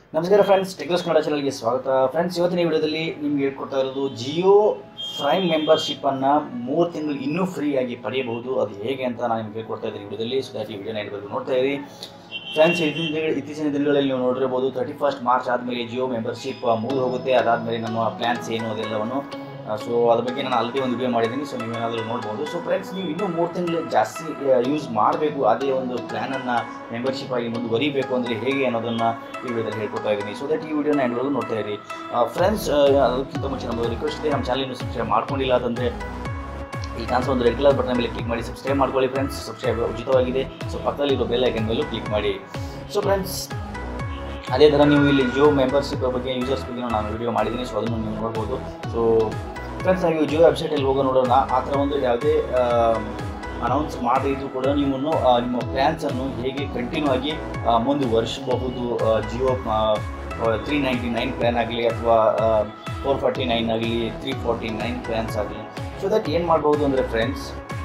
ನಮಸ್ಕಾರ ಫ್ರೆಂಡ್ಸ್ ಟೆಕ್ನೋಸ್ ಕನ್ನಡ ಚಾನಲ್ಗೆ ಸ್ವಾಗತ ಫ್ರೆಂಡ್ಸ್ ಇವತ್ತಿನ ವಿಡಿಯೋದಲ್ಲಿ ನಿಮ್ಗೆ ಹೇಳ್ಕೊಡ್ತಾ ಇರೋದು ಜಿಯೋ ಪ್ರೈಮ್ ಮೆಂಬರ್ಶಿಪ್ಪನ್ನು ಮೂರು ತಿಂಗಳು ಇನ್ನೂ ಫ್ರೀಯಾಗಿ ಪಡೆಯಬಹುದು ಅದು ಹೇಗೆ ಅಂತ ನಾನು ನಿಮ್ಗೆ ಹೇಳ್ಕೊಡ್ತಾ ಇದ್ದೀನಿ ವಿಡಿಯೋದಲ್ಲಿ ಸೊ ದಟ್ ಈ ವಿಡಿಯೋನ ಇಡಬೇಕು ನೋಡ್ತಾ ಇರಿ ಫ್ರೆಂಡ್ಸ್ ಇತ್ತೀಚಿನ ದಿನ- ಇತ್ತೀಚಿನ ದಿನಗಳಲ್ಲಿ ನೀವು ನೋಡಿರ್ಬೋದು ತರ್ಟಿ ಫಸ್ಟ್ ಮಾರ್ಚ್ ಆದಮೇಲೆ ಜಿಯೋ ಮೆಂಬರ್ಶಿಪ್ ಮುಗಿದು ಹೋಗುತ್ತೆ ಅದಾದಮೇಲೆ ನಮ್ಮ ಪ್ಲ್ಯಾನ್ಸ್ ಏನು ಅದೆಲ್ಲವನ್ನು ಸೊ ಅದ್ರ ಬಗ್ಗೆ ನಾನು ಆಲ್ರೆಡಿ ಒಂದು ವಿಡಿಯೋ ಮಾಡಿದ್ದೀನಿ ಸೊ ನೀವೇನಾದರೂ ನೋಡ್ಬೋದು ಸೊ ಫ್ರೆಂಡ್ಸ್ ನೀವು ಇನ್ನೂ ಮೂರು ತಿಂಗಳು ಜಾಸ್ತಿ ಯೂಸ್ ಮಾಡಬೇಕು ಅದೇ ಒಂದು ಪ್ಲ್ಯಾನನ್ನು ಮೆಂಬರ್ಶಿಪ್ ಆಗಿ ಮುಂದುವರಿಬೇಕು ಅಂದರೆ ಹೇಗೆ ಅನ್ನೋದನ್ನು ಈ ವಿಡಿಯೋದಲ್ಲಿ ಹೇಳ್ಕೊಡ್ತಾ ಇದ್ದೀನಿ ಸೊ ದಟ್ ಈ ವಿಡಿಯೋನ ಎಂಡ್ವರೆಗೂ ನೋಡ್ತಾ ಇರಿ ಫ್ರೆಂಡ್ಸ್ ಅದಕ್ಕಿಂತ ಮುಂಚೆ ನಮ್ಮದು ರಿಕ್ವೆಸ್ಟ್ ಇದೆ ನಮ್ಮ ಚಾನಲ್ನ ಸಬ್ಸ್ಕ್ರೈಬ್ ಮಾಡ್ಕೊಂಡಿಲ್ಲ ಅಂತಂದರೆ ಈ ಕಾಣಿಸೋ ಒಂದು ರೆಡ್ ಕಲರ್ ಬಟನ್ ಮೇಲೆ ಕ್ಲಿಕ್ ಮಾಡಿ ಸಬ್ಸ್ಕ್ರೈಬ್ ಮಾಡ್ಕೊಳ್ಳಿ ಫ್ರೆಂಡ್ಸ್ ಸಬ್ಸ್ಕ್ರೈಬ್ ಉಚಿತವಾಗಿದೆ ಸೊ ಪಕ್ಕದಲ್ಲಿರೋ ಬೆಲ್ ಐಕನ್ ಮೇಲೂ ಕ್ಲಿಕ್ ಮಾಡಿ ಸೊ ಫ್ರೆಂಡ್ಸ್ ಅದೇ ಥರ ನೀವು ಇಲ್ಲಿ ಜಿಯೋ ಮೆಂಬರ್ಶಿಪ್ ಬಗ್ಗೆ ಯೂಸರ್ಸ್ ಬಗ್ಗೆ ನಾನು ವಿಡಿಯೋ ಮಾಡಿದ್ದೀನಿ ಸೊ ಅದನ್ನು ನೀವು ನೋಡ್ಬೋದು ಸೊ ಫ್ರೆಂಡ್ಸ್ ನಾವು ಜಿಯೋ ವೆಬ್ಸೈಟಲ್ಲಿ ಹೋಗೋ ನೋಡೋಣ ಆ ಥರ ಒಂದು ಯಾವುದೇ ಅನೌನ್ಸ್ ಮಾಡಿದ್ರು ಕೂಡ ನೀವು ಆ, ನಿಮ್ಮ ಪ್ಲ್ಯಾನ್ಸನ್ನು ಹೇಗೆ ಕಂಟಿನ್ಯೂ ಆಗಿ ಆ, ಮುಂದುವರಿಸಬಹುದು ಆ, Jio three ninety nine plan ಆಗಲಿ ಅಥವಾ ಫೋರ್ ಫಾರ್ಟಿ ನೈನ್ ಆಗಲಿ ತ್ರೀ ಫಾರ್ಟಿ ನೈನ್ ಪ್ಲ್ಯಾನ್ಸ್ ಆಗಲಿ ಸೊ ದಟ್ ಏನು ಮಾಡ್ಬೋದು ಅಂದರೆ ಫ್ರೆಂಡ್ಸ್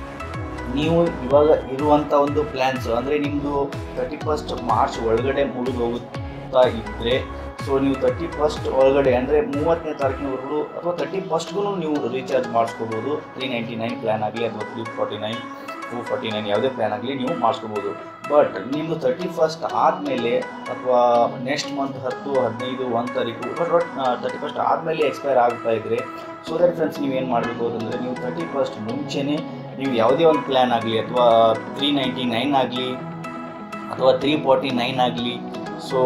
ನೀವು ಇವಾಗ ಇರುವಂಥ ಒಂದು ಪ್ಲ್ಯಾನ್ಸ್ ಅಂದರೆ ನಿಮ್ಮದು ತರ್ಟಿ ಫಸ್ಟ್ ಮಾರ್ಚ್ ಒಳಗಡೆ ಮುಗಿದು ಹೋಗುತ್ತಾ ಇದ್ದರೆ ಸೊ ನೀವು ತರ್ಟಿ ಫಸ್ಟ್ ಒಳಗಡೆ ಅಂದರೆ ಮೂವತ್ತನೇ ತಾರೀಕಿನವರೆಗೂ ಅಥವಾ ತರ್ಟಿ ಫಸ್ಟ್ಗೂ ನೀವು ರೀಚಾರ್ಜ್ ಮಾಡಿಸ್ಕೋಬೋದು ತ್ರೀ ನೈಂಟಿ ನೈನ್ ಪ್ಲ್ಯಾನ್ ಆಗಲಿ ಅಥವಾ three forty nine two forty nine ಯಾವುದೇ ಪ್ಲ್ಯಾನ್ ಆಗಲಿ ನೀವು ಮಾಡಿಸ್ಕೋಬೋದು ಬಟ್ ನಿಮ್ಮದು ತರ್ಟಿ ಫಸ್ಟ್ ಆದಮೇಲೆ ಅಥವಾ ನೆಕ್ಸ್ಟ್ ಮಂತ್ ಹತ್ತು ಹದಿನೈದು ಒಂದು ತಾರೀಕು ಬಟ್ ಬಟ್ ತರ್ಟಿ ಫಸ್ಟ್ ಆದಮೇಲೆ ಎಕ್ಸ್ಪೈರ್ ಆಗ್ತಾ ಇದ್ದರೆ ಸೊ ದಟ್ ಫ್ರೆಂಡ್ಸ್ ನೀವು ಏನು ಮಾಡಬೇಕು ಅಂತಂದರೆ ನೀವು ತರ್ಟಿ ಫಸ್ಟ್ ಮುಂಚೆನೇ ನೀವು ಯಾವುದೇ ಒಂದು ಪ್ಲ್ಯಾನ್ ಆಗಲಿ ಅಥವಾ ತ್ರೀ ನೈಂಟಿ ನೈನ್ ಆಗಲಿ ಅಥವಾ ತ್ರೀ ಫಾರ್ಟಿ ನೈನ್ ಆಗಲಿ ಸೊ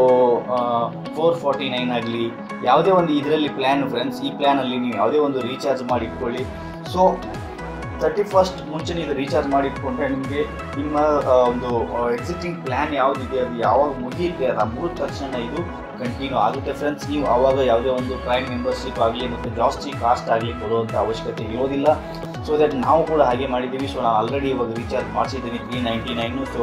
ಫೋರ್ ಫಾರ್ಟಿ ನೈನ್ ಆಗಲಿ ಯಾವುದೇ ಒಂದು ಇದರಲ್ಲಿ ಪ್ಲ್ಯಾನ್ ಫ್ರೆಂಡ್ಸ್ ಈ ಪ್ಲ್ಯಾನಲ್ಲಿ ನೀವು ಯಾವುದೇ ಒಂದು ರೀಚಾರ್ಜ್ ಮಾಡಿ ಇಟ್ಕೊಳ್ಳಿ ಸೊ ತರ್ಟಿ ಫಸ್ಟ್ ಮುಂಚೆ ನೀವು ರೀಚಾರ್ಜ್ ಮಾಡಿ ಇಟ್ಕೊಂಡ್ರೆ ನಿಮಗೆ ನಿಮ್ಮ ಆ, ಒಂದು ಎಕ್ಸಿಸ್ಟಿಂಗ್ ಪ್ಲ್ಯಾನ್ ಯಾವುದಿದೆ ಅದು ಯಾವಾಗ ಮುಗಿಯುತ್ತೆ ಅದು ಮುಗಿದ ತಕ್ಷಣ ಇದು ಕಂಟಿನ್ಯೂ ಆಗುತ್ತೆ ಫ್ರೆಂಡ್ಸ್ ನೀವು ಆವಾಗ ಯಾವುದೇ ಒಂದು ಪ್ರೈಮ್ ಮೆಂಬರ್ಶಿಪ್ ಆಗಲಿ ಮತ್ತು ಜಾಸ್ತಿ ಕಾಸ್ಟ್ ಆಗಲಿ ಕೊಡುವಂಥ ಅವಶ್ಯಕತೆ ಇರೋದಿಲ್ಲ ಸೊ ದಟ್ ನಾವು ಕೂಡ ಹಾಗೆ ಮಾಡಿದ್ದೀವಿ ಸೊ ನಾನು ಆಲ್ರೆಡಿ ಇವಾಗ ರೀಚಾರ್ಜ್ ಮಾಡಿಸಿದ್ದೀನಿ ತ್ರೀ ನೈಂಟಿ ನೈನು ಸೊ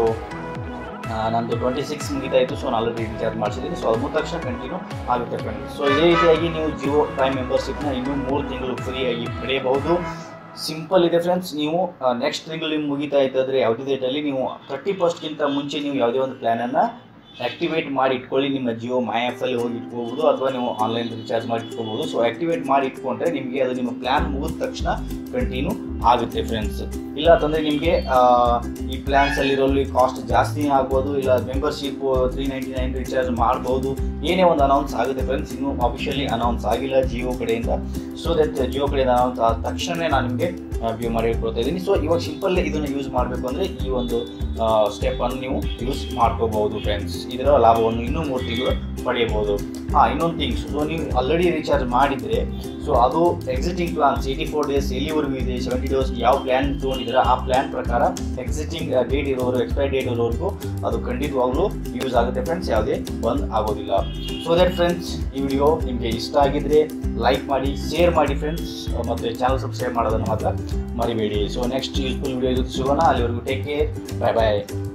ನಂದು ಟ್ವೆಂಟಿ ಸಿಕ್ಸ್ ಮುಗಿತಾ ಇತ್ತು ಸೊ ನಾನು ಆಲ್ರೆಡಿ ರೀಚಾರ್ಜ್ ಮಾಡಿಸಿದ್ದೀನಿ ಸೊ ಅದು ಮುಗಿದ ತಕ್ಷಣ ಕಂಟಿನ್ಯೂ ಆಗುತ್ತೆ ಫ್ರೆಂಡ್ಸ್ ಸೊ ಇದೇ ರೀತಿಯಾಗಿ ನೀವು ಜಿಯೋ ಪ್ರೈಮ್ ಮೆಂಬರ್ಶಿಪ್ನ ಇನ್ನೂ ಮೂರು ತಿಂಗಳು ಫ್ರೀಯಾಗಿ ಪಡೆಯಬಹುದು ಸಿಂಪಲ್ ಇದೆ ಫ್ರೆಂಡ್ಸ್ ನೀವು ನೆಕ್ಸ್ಟ್ ತಿಂಗಳು ನಿಮ್ಗೆ ಮುಗಿತಾ ಇದ್ದಾದರೆ ಯಾವುದೇ ಡೇಟಲ್ಲಿ ನೀವು ತರ್ಟಿ ಫಸ್ಟ್ಗಿಂತ ಮುಂಚೆ ನೀವು ಯಾವುದೇ ಒಂದು ಪ್ಲ್ಯಾನನ್ನು ಆ್ಯಕ್ಟಿವೇಟ್ ಮಾಡಿ ಇಟ್ಕೊಳ್ಳಿ ನಿಮ್ಮ ಜಿಯೋ ಮೈ ಆ್ಯಪಲ್ಲಿ ಹೋಗಿ ಇಟ್ಕೋಬೋದು ಅಥವಾ ನೀವು ಆನ್ಲೈನ್ ರಿಚಾರ್ಜ್ ಮಾಡಿ ಇಟ್ಕೋಬೋದು ಸೊ ಆ್ಯಕ್ಟಿವೇಟ್ ಮಾಡಿ ಇಟ್ಕೊಂಡ್ರೆ ನಿಮಗೆ ಅದು ನಿಮ್ಮ ಪ್ಲ್ಯಾನ್ ಮುಗಿದ ತಕ್ಷಣ ಕಂಟಿನ್ಯೂ ಆಗುತ್ತೆ ಫ್ರೆಂಡ್ಸ್ ಇಲ್ಲ ಅಂತಂದರೆ ನಿಮಗೆ ಈ ಪ್ಲ್ಯಾನ್ಸಲ್ಲಿರೋಲ್ಲಿ ಕಾಸ್ಟ್ ಜಾಸ್ತಿನೇ ಆಗ್ಬೋದು ಇಲ್ಲ membership three ninety nine recharge ಮಾಡ್ಬೋದು ಏನೇ ಒಂದು ಅನೌನ್ಸ್ ಆಗುತ್ತೆ ಫ್ರೆಂಡ್ಸ್ ಇನ್ನೂ ಅಫಿಷಿಯಲಿ ಅನೌನ್ಸ್ ಆಗಿಲ್ಲ ಜಿಯೋ ಕಡೆಯಿಂದ ಸೊ ದಟ್ ಜಿಯೋ ಕಡೆಯಿಂದ ಅನೌನ್ಸ್ ಆದ ತಕ್ಷಣ ನಾನು ನಿಮಗೆ ವ್ಯೂ ಮಾಡಿ ಕೊಡ್ತಾ ಇದ್ದೀನಿ ಸೊ ಇವಾಗ ಸಿಂಪಲ್ ಇದನ್ನು ಯೂಸ್ ಮಾಡಬೇಕು ಅಂದರೆ ಈ ಒಂದು ಸ್ಟೆಪ್ಪನ್ನು ನೀವು ಯೂಸ್ ಮಾಡ್ಕೋಬಹುದು ಫ್ರೆಂಡ್ಸ್ ಇದರ ಲಾಭವನ್ನು ಇನ್ನೂ ಮೂರು ತಿಂಗಳು ಪಡೆಯಬಹುದು ಹಾಂ ಇನ್ನೊಂದು ಥಿಂಗ್ಸ್ ಸೊ ನೀವು ಆಲ್ರೆಡಿ ರೀಚಾರ್ಜ್ ಮಾಡಿದರೆ ಸೊ ಅದು existing plans eighty four days ಎಲ್ಲಿವರೆಗೂ ಇದೆ ಸೆವೆಂಟಿ ಡೇಸ್ ಯಾವ ಪ್ಲ್ಯಾನ್ ತೊಗೊಂಡಿದ್ರೆ ಆ ಪ್ಲ್ಯಾನ್ ಪ್ರಕಾರ ಎಕ್ಸಿಟಿಂಗ್ ಡೇಟ್ ಇರೋರು ಎಕ್ಸ್ಪೈರ್ ಡೇಟ್ ಇರೋವರೆಗೂ ಅದು ಖಂಡಿತವಾಗ್ಲೂ ಯೂಸ್ ಆಗುತ್ತೆ ಫ್ರೆಂಡ್ಸ್ ಯಾವುದೇ ಬಂದ್ ಆಗೋದಿಲ್ಲ ಸೊ ದಟ್ ಫ್ರೆಂಡ್ಸ್ ಈ ವಿಡಿಯೋ ನಿಮಗೆ ಇಷ್ಟ ಆಗಿದ್ರೆ ಲೈಕ್ ಮಾಡಿ ಶೇರ್ ಮಾಡಿ ಫ್ರೆಂಡ್ಸ್ ಮತ್ತು ಚಾನಲ್ ಸಬ್ಸ್ಕ್ರೈಬ್ ಮಾಡೋದನ್ನು ಮಾತ್ರ ಮರಿಬೇಡಿ ಸೊ ನೆಕ್ಸ್ಟ್ ಯೂಸ್ಫುಲ್ ವಿಡಿಯೋ ಜೊತೆ ಸಿಗೋಣ ಅಲ್ಲಿವರೆಗೂ ಟೇಕ್ ಕೇರ್ ಬಾಯ್ ಬಾಯ್